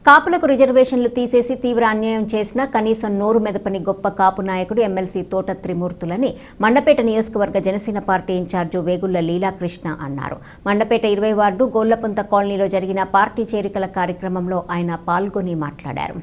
కాపులకు రిజర్వేషన్లు తీసేసి తీవ్ర అన్యాయం చేసినా కనీసం నోరు మెదపని గొప్ప కాపు నాయకుడు ఎమ్మెల్సీ తోట త్రిమూర్తులని మండపేట నియోజకవర్గ జనసేన పార్టీ ఇన్ఛార్జు వేగుళ్ల లీలాకృష్ణ అన్నారు మండపేట ఇరవై వార్డు గోళ్లపుంత కాలనీలో జరిగిన పార్టీ చేరికల కార్యక్రమంలో ఆయన పాల్గొని మాట్లాడారు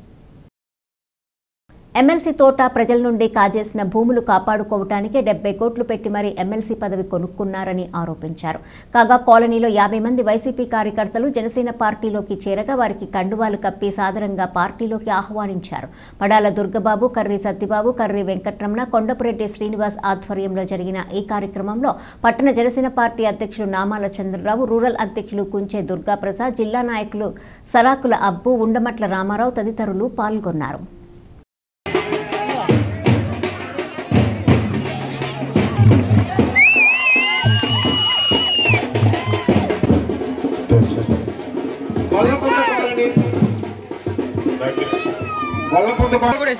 ఎమ్మెల్సీ తోట ప్రజల నుండి కాజేసిన భూములు కాపాడుకోవటానికే డెబ్బై కోట్లు పెట్టి మరీ ఎమ్మెల్సీ పదవి కొనుక్కున్నారని ఆరోపించారు కాగా కాలనీలో యాభై మంది వైసీపీ కార్యకర్తలు జనసేన పార్టీలోకి చేరగా వారికి కండువాలు కప్పి సాదరంగా పార్టీలోకి ఆహ్వానించారు పడాల దుర్గబాబు కర్రి సత్యబాబు కర్రి వెంకట్రమణ కొండపురెడ్డి శ్రీనివాస్ ఆధ్వర్యంలో జరిగిన ఈ కార్యక్రమంలో పట్టణ జనసేన పార్టీ అధ్యక్షులు నామాల చంద్రరావు రూరల్ అధ్యక్షులు కుంచే దుర్గాప్రసాద్ జిల్లా నాయకులు సరాకుల అబ్బు ఉండమట్ల రామారావు తదితరులు పాల్గొన్నారు Gollapunta colony Gollapunta colony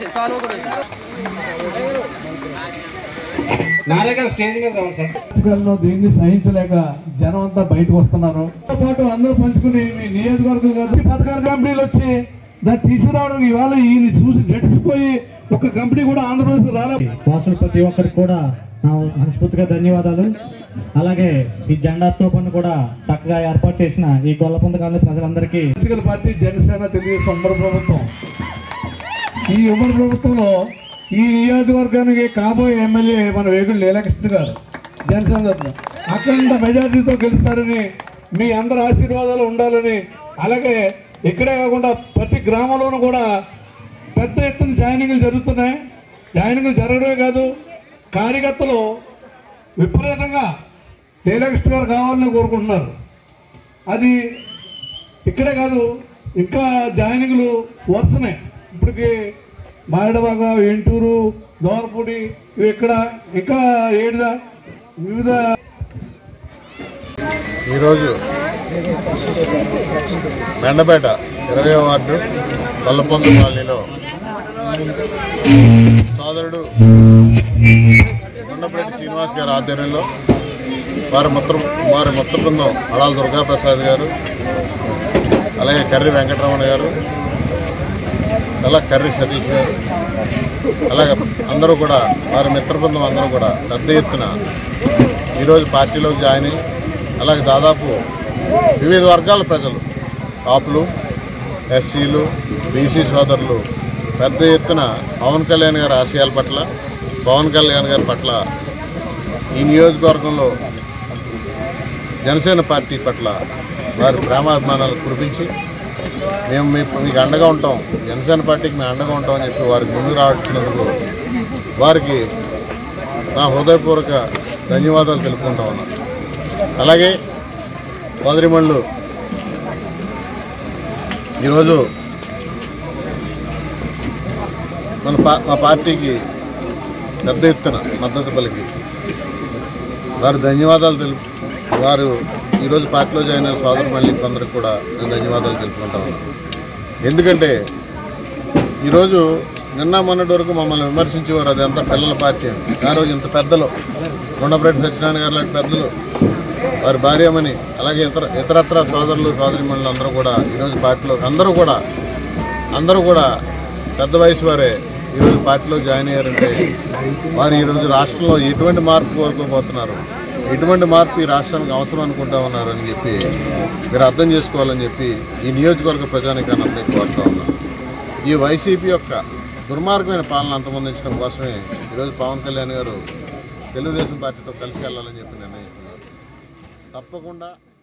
Narayana garu stage మీద రావాలి సార్ రాజకీయాల్లో దీన్ని సహించలేక జనం అంతా బయటకు వస్తున్నారు తో పాటు అందరూ పంచుకుని మీ నియోజకవర్గం కాదు ఈ పథకాల కంపెనీలు వచ్చి దాన్ని తీసుకురావడం ఇవాళ ఈయన చూసి జడిసిపోయి ఒక కంపెనీ కూడా ఆంధ్రప్రదేశ్ రాలేదు వాసులు ప్రతి ఒక్కరికి కూడా నా మనస్ఫూర్తిగా ధన్యవాదాలు అలాగే ఈ జెండా తోపను కూడా చక్కగా ఏర్పాటు చేసిన ఈ గొల్లపొంద కాలనీ ప్రజలందరికీ పొలిటికల్ పార్టీ జనసేన తెలుగుదేశం ఉమ్మడి ప్రభుత్వం ఈ ఉమ్మడి ప్రభుత్వంలో ఈ నియోజకవర్గానికి కాబోయే ఎమ్మెల్యే మన వేగుడు లీలాకృష్ణ గారు జనసేన తరఫున అఖండ మెజార్టీతో గెలుస్తారని మీ అందరి ఆశీర్వాదాలు ఉండాలని అలాగే ఇక్కడే కాకుండా ప్రతి గ్రామంలోనూ కూడా పెద్ద ఎత్తున జాయినింగ్లు జరుగుతున్నాయి జాయినింగ్లు జరగడమే కాదు కార్యకర్తలు విపరీతంగా లీలాకృష్ణ గారు కావాలని కోరుకుంటున్నారు అది ఇక్కడే కాదు ఇంకా జాయినింగ్లు వస్తున్నాయి ఇప్పటికి మారడబాగ ఎంటూరు దోరపూడి ఇవి ఇక్కడ ఇంకా ఏడుదా వివిధ ఈరోజు మెండపేట ఇరవై వార్డు కొల్లపొందు కాలనీలో సోదరుడు కొండపరెడ్డి శ్రీనివాస్ గారి ఆధ్వర్యంలో వారి మిత్ర వారి మిత్ర బృందం అడాల దుర్గాప్రసాద్ గారు అలాగే కర్రి వెంకటరమణ గారు అలా కర్రి సతీష్ గారు అలాగే అందరూ కూడా వారి మిత్ర బృందం అందరూ కూడా పెద్ద ఎత్తున ఈరోజు పార్టీలోకి జాయిన్ అయ్యి అలాగే దాదాపు వివిధ వర్గాల ప్రజలు కాపులు ఎస్సీలు బీసీ సోదరులు పెద్ద ఎత్తున పవన్ కళ్యాణ్ గారి ఆశయాల పట్ల పవన్ కళ్యాణ్ గారి పట్ల ఈ నియోజకవర్గంలో జనసేన పార్టీ పట్ల వారి ప్రేమాభిమానాలు కురిపించి మేము మీ మీకు అండగా ఉంటాం జనసేన పార్టీకి మేము అండగా ఉంటాం అని చెప్పి వారికి ముందుకు రావచ్చినందుకు వారికి నా హృదయపూర్వక ధన్యవాదాలు తెలుపుకుంటా ఉన్నాను అలాగే సోదరిమణులు ఈరోజు మన పా మా పార్టీకి పెద్ద ఎత్తున మద్దతు పలికి వారు ధన్యవాదాలు తెలుపు వారు ఈరోజు పార్టీలో జాయిన్ అయిన సోదరు మళ్ళీ కొందరికి కూడా నేను ధన్యవాదాలు తెలుపుకుంటా ఉన్నాను ఎందుకంటే ఈరోజు నిన్న మొన్నటి వరకు మమ్మల్ని విమర్శించేవారు అది అంతా పిల్లల పార్టీ అని ఆ రోజు ఇంత పెద్దలు గుండపరెడ్డి సత్యనారాయణ గారు లాంటి పెద్దలు వారి భార్యమని అలాగే ఇతర ఇతరత్ర సోదరులు సోదరిమణులు అందరూ కూడా ఈరోజు పార్టీలో అందరూ కూడా అందరూ కూడా పెద్ద వయసు వారే ఈరోజు పార్టీలో జాయిన్ అయ్యారంటే వారు ఈరోజు రాష్ట్రంలో ఎటువంటి మార్పు కోరుకోబోతున్నారు ఎటువంటి మార్పు ఈ రాష్ట్రానికి అవసరం అనుకుంటా ఉన్నారు అని చెప్పి మీరు అర్థం చేసుకోవాలని చెప్పి ఈ నియోజకవర్గ ప్రజానికాన్ని అందరికీ కోరుతా ఉన్నాను ఈ వైసీపీ యొక్క దుర్మార్గమైన పాలన అంతమొందించడం కోసమే ఈరోజు పవన్ కళ్యాణ్ గారు తెలుగుదేశం పార్టీతో కలిసి వెళ్ళాలని చెప్పి నిర్ణయించుకున్నారు తప్పకుండా